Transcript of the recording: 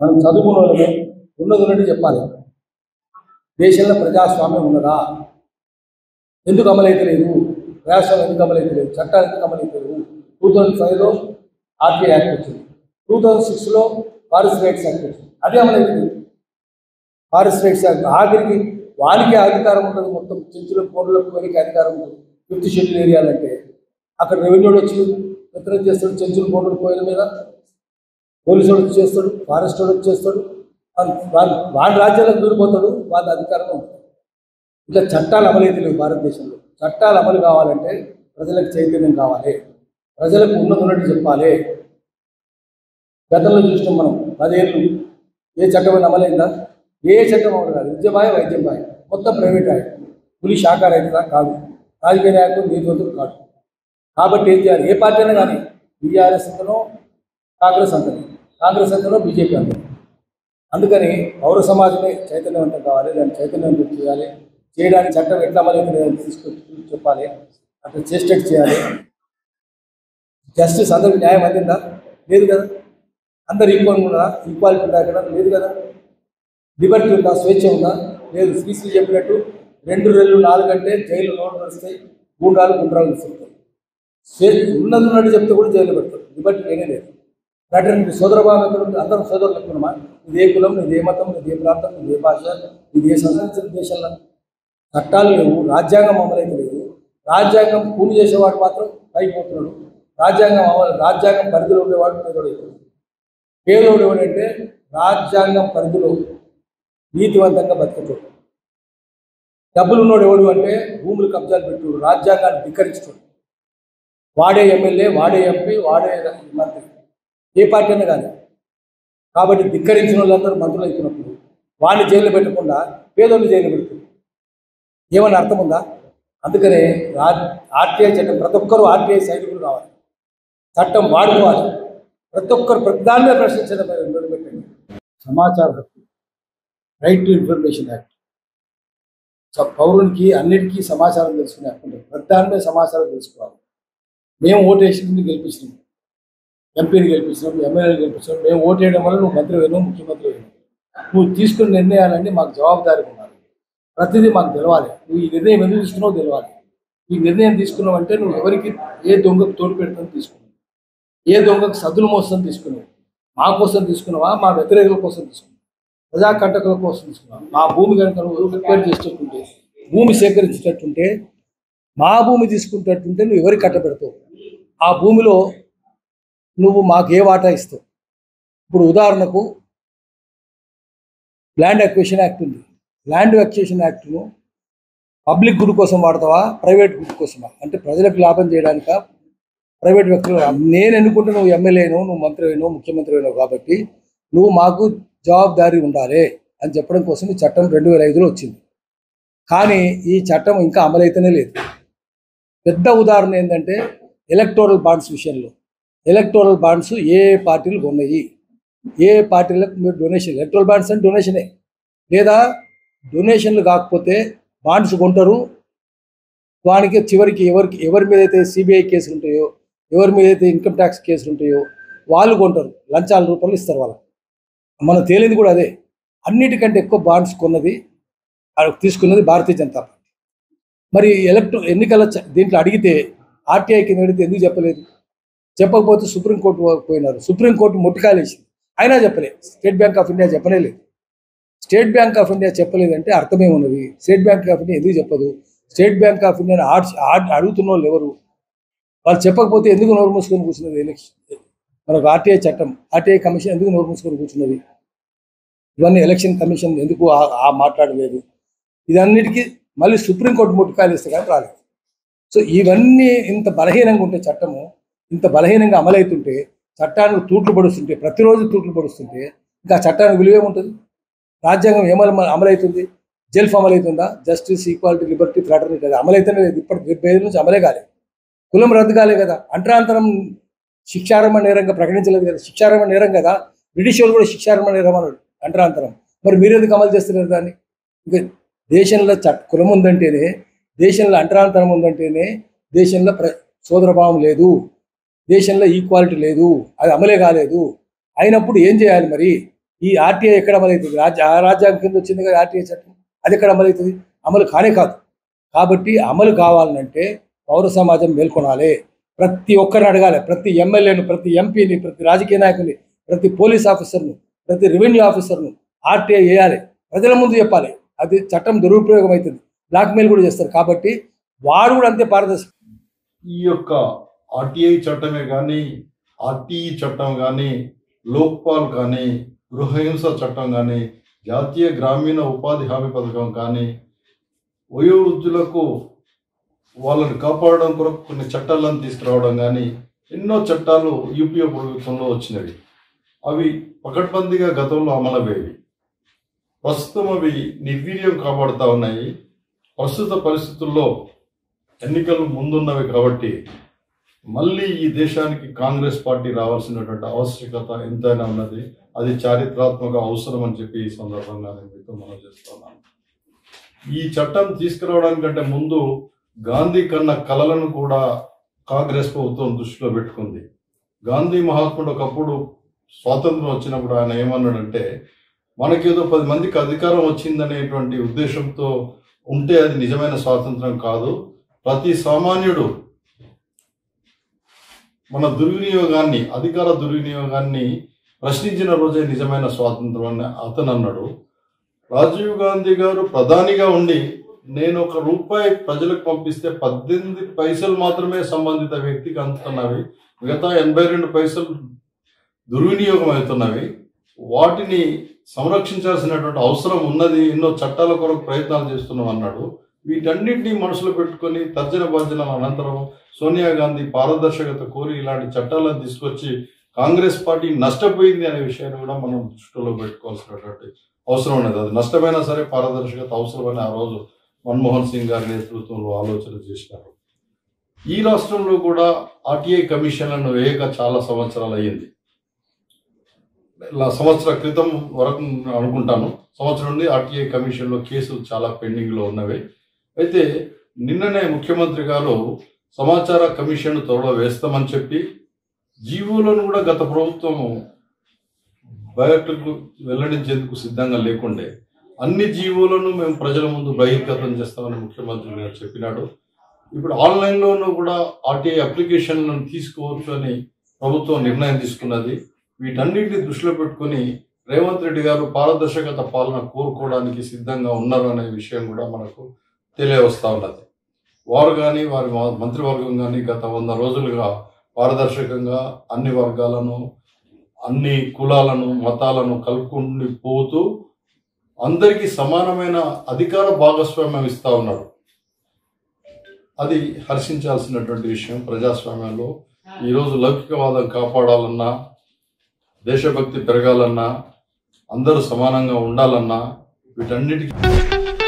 మనం చదువుకున్న వాళ్ళమే ఉన్నది ఉన్నట్టు చెప్పాలి దేశంలో ప్రజాస్వామ్యం ఉన్నదా ఎందుకు అమలైతే లేదు ప్రజాస్వామ్యం ఎందుకు అమలైతే లేదు చట్టాలు ఎందుకు అమలైతే లేవు టూ థౌజండ్ ఫైవ్లో ఆర్టీఐ యాక్ట్ వచ్చింది టూ థౌజండ్ సిక్స్లో ఫారెస్ట్ రైట్స్ యాక్ట్ వచ్చింది అది అమలైతే లేదు ఫారెస్ట్ రైట్స్ యాక్ట్ ఆఖరికి వానికి అధికారం ఉంటుంది మొత్తం చెంచులకు కోడలకు వరకు అధికారం ఉంటుంది ఫిఫ్త్ షెడ్యూల్ ఏరియాలంటే అక్కడ రెవెన్యూడు వచ్చి వ్యతిరేకం చేస్తాడు చెంచులు కోడలు కోయల మీద పోలీసు వాడు వచ్చి చేస్తాడు ఫారెస్ట్ వాడు వచ్చి చేస్తాడు వాడు- వాడు వాడి రాజ్యాలకు దూరిపోతాడు వాళ్ళ అధికారం ఉంటుంది ఇట్లా చట్టాలు అమలైతే లేవు భారతదేశంలో చట్టాలు అమలు కావాలంటే ప్రజలకు చైతన్యం కావాలి ప్రజలకు ఉన్నది ఉన్నట్టు చెప్పాలి గతంలో చూసినాం మనం పదేళ్ళు ఏ చట్టం అమలైందా ఏ చట్టం అమలు కాదు విద్యమాయ వైద్యమాయ మొత్తం ప్రైవేట్ ఆయన పులి శాఖార అవుతుందా కాదు రాజకీయ నాయకులు నీతివంతులు కాదు కాబట్టి ఏం చేయాలి ఏ పార్టీ అయినా కానీ బీఆర్ఎస్ అంతనో కాంగ్రెస్ అంతనే కాంగ్రెస్ అంతనో బీజేపీ అంతనే అందుకని పౌర సమాజమే చైతన్యవంతం కావాలి దాన్ని చైతన్యవంతం చేయాలి చేయడానికి చట్టం ఎట్లా అమలవుతుంది అని తీసుకొచ్చి చెప్పాలి అట్లా చేసేటట్టు చేయాలి జస్టిస్ అందరికి న్యాయం అందిందా లేదు కదా అందరు ఈక్వల్ ఉందా ఈక్వాలిటీ ఉందా కదా లేదు కదా లిబర్టీ ఉందా స్వేచ్ఛ ఉందా లేదు శ్రీశ్రీ చెప్పినట్టు రెండు రెళ్ళు నాలుగు అంటే జైలు నోటు నడుస్తాయి గూండాలు గుండ్రాలు నడుస్తాయి స్వే ఉన్నది ఉన్నట్టు చెప్తే కూడా జైలు పెడతారు లిబర్టీ లేనే లేదు నటు సోదరభావం ఎక్కడ ఉంది అందరం సోదరులు ఎక్కువమా ఇది ఏ కులం ఇది ఏ మతం ఇది ఏ ప్రాంతం ఇది ఏ భాష ఇది ఏ సంబంధించిన దేశంలో చట్టాలు లేవు రాజ్యాంగం అమలైతే లేదు రాజ్యాంగం కూలి చేసేవాడు మాత్రం పైపోతున్నాడు రాజ్యాంగం అమలు రాజ్యాంగం పరిధిలో ఉండేవాడు పేదోడు అవుతున్నాడు. పేదోడు ఎవడంటే రాజ్యాంగం పరిధిలో నీతివంతంగా బతికేటోడు డబ్బులు ఉన్నోడు ఎవడు అంటే భూములు కబ్జాలు పెట్టుడు రాజ్యాంగాన్ని ధిక్కరించుతాడు వాడే ఎమ్మెల్యే వాడే ఎంపీ వాడే మంత్రి ఏ పార్టీ అయినా కానీ కాబట్టి ధిక్కరించిన వాళ్ళందరూ మంత్రులు అవుతున్నప్పుడు వాడిని జైలు పెట్టకుండా పేదోళ్ళు జైలు పెడుతుంది ఏమని అర్థం ఉందా అందుకనే రా ఆర్టీఐ చట్టం ప్రతి ఒక్కరూ ఆర్టీఐ సైనికులు కావాలి చట్టం వాడుకోవాలి ప్రతి ఒక్కరు ప్రతిదాన్నే ప్రశ్నించడం మొదలుపెట్టండి సమాచార హక్కు రైట్ టు ఇన్ఫర్మేషన్ యాక్ట్ స- పౌరునికి అన్నిటికీ సమాచారం తెలుసుకునే హక్కు ఉంటుంది ప్రతిదాన్నే సమాచారం తెలుసుకోవాలి మేము ఓటేసి గెలిపించినాం ఎంపీని గెలిపించినాం ఎమ్మెల్యేని గెలిపించినాం మేము ఓటేయడం వల్ల నువ్వు మంత్రి అయినావు ముఖ్యమంత్రి అయినావు నువ్వు తీసుకున్న నిర్ణయాలన్నీ మాకు జవాబుదారీ ఉండాలి ప్రతిదీ మాకు తెలవాలి నువ్వు ఈ నిర్ణయం ఎందుకు తీసుకున్నావు తెలవాలి ఈ నిర్ణయం తీసుకున్నావు అంటే నువ్వు ఎవరికి ఏ దొంగకు తోడు పెడతాను తీసుకున్నావు ఏ దొంగకు సద్దులు మోసం తీసుకున్నావు మా కోసం తీసుకున్నావా మా వ్యతిరేకుల కోసం తీసుకున్నావా ప్రజా కంటకుల కోసం తీసుకున్నావా మా భూమి కనుక నువ్వు రిక్వైర్ చేసేటట్టుంటే భూమి సేకరించేటట్టుంటే మా భూమి తీసుకునేటట్టుంటే నువ్వు ఎవరికి కట్టబెడతావు ఆ భూమిలో నువ్వు మాకు ఏ వాటా ఇస్తావు ఇప్పుడు ఉదాహరణకు ల్యాండ్ అక్వేషన్ యాక్ట్ ఉంది ల్యాండ్ అక్వేషన్ యాక్ట్ను పబ్లిక్ గుడ్ కోసం వాడతావా ప్రైవేట్ గుడ్ కోసమా అంటే ప్రజలకు లాభం చేయడానికా ప్రైవేట్ వ్యక్తులు నేను ఎన్నుకుంటే నువ్వు ఎమ్మెల్యేను నువ్వు మంత్రి అయినావు ముఖ్యమంత్రి అయినావు కాబట్టి నువ్వు మాకు జవాబుదారీ ఉండాలి అని చెప్పడం కోసం ఈ చట్టం రెండు వేల ఐదులో వచ్చింది కానీ ఈ చట్టం ఇంకా అమలైతేనే లేదు పెద్ద ఉదాహరణ ఏంటంటే ఎలక్టోరల్ బాండ్స్ విషయంలో ఎలక్టోరల్ బాండ్స్ ఏ ఏ పార్టీలు కొన్నాయి ఏ పార్టీలకు మీరు డొనేషన్ ఎలక్ట్రల్ బాండ్స్ అంటే డొనేషనే లేదా డొనేషన్లు కాకపోతే బాండ్స్ కొంటారు వానికి చివరికి ఎవరికి ఎవరి మీద అయితే సిబిఐ కేసులు ఉంటాయో ఎవరి మీద అయితే ఇన్కమ్ ట్యాక్స్ కేసులు ఉంటాయో వాళ్ళు కొంటారు లంచాల రూపంలో ఇస్తారు వాళ్ళకి మనం తేలింది కూడా అదే అన్నిటికంటే ఎక్కువ బాండ్స్ కొన్నది ఆ తీసుకున్నది భారతీయ జనతా పార్టీ మరి ఎలక్ట్రో ఎన్నికల చ- దీంట్లో అడిగితే ఆర్టీఐ కింద అడిగితే ఎందుకు చెప్పలేదు చెప్పకపోతే సుప్రీంకోర్టు పోయినారు సుప్రీంకోర్టు మొట్టికాలేసింది అయినా చెప్పలేదు స్టేట్ బ్యాంక్ ఆఫ్ ఇండియా చెప్పనే లేదు స్టేట్ బ్యాంక్ ఆఫ్ ఇండియా చెప్పలేదంటే అర్థమే ఉన్నది స్టేట్ బ్యాంక్ ఆఫ్ ఇండియా ఎందుకు చెప్పదు స్టేట్ బ్యాంక్ ఆఫ్ ఇండియా అడుగుతున్న వాళ్ళు ఎవరు వాళ్ళు చెప్పకపోతే ఎందుకు నోరు మూసుకొని కూర్చున్నది ఎలక్షన్ మనకు ఆర్టీఐ చట్టం ఆర్టీఐ కమిషన్ ఎందుకు నోరు మూసుకొని కూర్చున్నది ఇవన్నీ ఎలక్షన్ కమిషన్ ఎందుకు ఆ- ఆ మాట్లాడలేదు ఇదన్నిటికీ మళ్ళీ సుప్రీంకోర్టు ముట్టుకాయలు ఇస్తే కానీ రాలేదు సో ఇవన్నీ ఇంత బలహీనంగా ఉంటే చట్టము ఇంత బలహీనంగా అమలవుతుంటే చట్టానికి తూట్లు పడుస్తుంటే ప్రతిరోజు తూట్లు పడుస్తుంటే ఇంకా చట్టానికి విలువ ఏముంటుంది రాజ్యాంగం ఏమల అమలవుతుంది జెల్ఫ్ అమలవుతుందా జస్టిస్ ఈక్వాలిటీ లిబర్టీ ఫ్రాటర్నిటీ అది అమలైతేనే లేదు ఇప్పటి డెబ్బై ఐదు నుంచి అమలే కాలేదు కులం రద్దు కాలే కదా అంటరాంతరం శిక్షారమ నేరంగా ప్రకటించలేదు కదా శిక్షారమ నేరం కదా బ్రిటిష్ వాళ్ళు కూడా శిక్షారమ నేరం అన్నాడు అంటరాంతరం మరి మీరెందుకు అమలు చేస్తున్నారు దాన్ని ఇక దేశంలో చట్ కులం ఉందంటేనే దేశంలో అంటరాంతరం ఉందంటేనే దేశంలో ప్ర సోదరభావం లేదు దేశంలో ఈక్వాలిటీ లేదు అది అమలే కాలేదు అయినప్పుడు ఏం చేయాలి మరి ఈ ఆర్టీఐ ఎక్కడ అమలవుతుంది రాజ్య ఆ రాజ్యాంగం కింద వచ్చింది కదా ఆర్టీఐ చట్టం అది ఎక్కడ అమలవుతుంది అమలు కానే కాదు కాబట్టి అమలు కావాలంటే పౌర సమాజం మేల్కొనాలి ప్రతి ఒక్కరిని అడగాలి ప్రతి ఎమ్మెల్యేను ప్రతి ఎంపీని ప్రతి రాజకీయ నాయకుని ప్రతి పోలీస్ ఆఫీసర్ను ప్రతి రెవెన్యూ ఆఫీసర్ను ఆర్టీఐ వేయాలి ప్రజల ముందు చెప్పాలి అది చట్టం దురుపయోగం అవుతుంది బ్లాక్మెయిల్ కూడా చేస్తారు కాబట్టి వాడు కూడా అంతే పారదర్శక ఈ యొక్క ఆర్టీఐ చట్టమే కానీ ఆర్టీఈ చట్టం కానీ లోక్పాల్ కానీ గృహహింస చట్టం కానీ జాతీయ గ్రామీణ ఉపాధి హామీ పథకం కానీ వయోవృద్ధులకు వాళ్ళని కాపాడడం కొరకు కొన్ని చట్టాలను తీసుకురావడం కానీ ఎన్నో చట్టాలు యూపీఏ ప్రభుత్వంలో వచ్చినవి అవి పకడ్బందీగా గతంలో అమలయ్యేవి ప్రస్తుతం అవి నిర్వీర్యం కాబడుతూ ఉన్నాయి ప్రస్తుత పరిస్థితుల్లో ఎన్నికలు ముందున్నవి కాబట్టి మళ్ళీ ఈ దేశానికి కాంగ్రెస్ పార్టీ రావాల్సినటువంటి ఆవశ్యకత ఎంతైనా ఉన్నది అది చారిత్రాత్మక అవసరం అని చెప్పి ఈ సందర్భంగా నేను మీతో మనం చేస్తున్నాను ఈ చట్టం తీసుకురావడానికంటే ముందు గాంధీ కన్న కలలను కూడా కాంగ్రెస్ ప్రభుత్వం దృష్టిలో పెట్టుకుంది గాంధీ మహాత్ముడు ఒకప్పుడు స్వాతంత్రం వచ్చినప్పుడు ఆయన ఏమన్నాడంటే మనకేదో పది మందికి అధికారం వచ్చిందనేటువంటి ఉద్దేశంతో ఉంటే అది నిజమైన స్వాతంత్రం కాదు ప్రతి సామాన్యుడు మన దుర్వినియోగాన్ని అధికార దుర్వినియోగాన్ని ప్రశ్నించిన రోజే నిజమైన స్వాతంత్రం అని అతను అన్నాడు రాజీవ్ గాంధీ గారు ప్రధానిగా ఉండి నేను ఒక రూపాయి ప్రజలకు పంపిస్తే పద్దెనిమిది పైసలు మాత్రమే సంబంధిత వ్యక్తికి అందుతున్నవి మిగతా ఎనభై రెండు పైసలు దుర్వినియోగం అవుతున్నవి వాటిని సంరక్షించాల్సినటువంటి అవసరం ఉన్నది ఎన్నో చట్టాల కొరకు ప్రయత్నాలు చేస్తున్నాం అన్నాడు వీటన్నిటిని మనసులో పెట్టుకొని తర్జన భర్జన అనంతరం సోనియా గాంధీ పారదర్శకత కోరి ఇలాంటి చట్టాలను తీసుకొచ్చి కాంగ్రెస్ పార్టీ నష్టపోయింది అనే విషయాన్ని కూడా మనం దృష్టిలో పెట్టుకోవాల్సినటువంటి అవసరం ఉన్నది అది నష్టమైనా సరే పారదర్శకత అవసరమని ఆ రోజు మన్మోహన్ సింగ్ గారి నేతృత్వంలో ఆలోచన చేసినారు ఈ రాష్ట్రంలో కూడా ఆర్టీఐ కమిషన్లను వేయక చాలా సంవత్సరాలు అయ్యింది ఇలా సంవత్సర క్రితం వరకు అనుకుంటాను సంవత్సరం నుండి ఆర్టీఐ కమిషన్లో కేసులు చాలా పెండింగ్లో ఉన్నవి అయితే నిన్ననే ముఖ్యమంత్రి గారు సమాచార కమిషన్ త్వరలో వేస్తామని చెప్పి జీవోలను కూడా గత ప్రభుత్వం బయటకు వెల్లడించేందుకు సిద్ధంగా లేకుండే అన్ని జీవోలను మేము ప్రజల ముందు బహిర్గతం చేస్తామని ముఖ్యమంత్రి గారు చెప్పినాడు ఇప్పుడు ఆన్లైన్లోనూ కూడా ఆర్టీఐ అప్లికేషన్లను తీసుకోవచ్చు అని ప్రభుత్వం నిర్ణయం తీసుకున్నది వీటన్నిటిని దృష్టిలో పెట్టుకుని రేవంత్ రెడ్డి గారు పారదర్శకత పాలన కోరుకోవడానికి సిద్ధంగా ఉన్నారు అనే విషయం కూడా మనకు తెలియవస్తా ఉన్నది వారు కానీ వారి మా- మంత్రివర్గం కానీ గత వంద రోజులుగా పారదర్శకంగా అన్ని వర్గాలను అన్ని కులాలను మతాలను కలుపుకుంటూ పోతూ అందరికీ సమానమైన అధికార భాగస్వామ్యం ఇస్తా ఉన్నాడు అది హర్షించాల్సినటువంటి విషయం ప్రజాస్వామ్యంలో ఈరోజు లౌకికవాదం కాపాడాలన్నా దేశభక్తి పెరగాలన్నా అందరూ సమానంగా ఉండాలన్నా వీటన్నిటికీ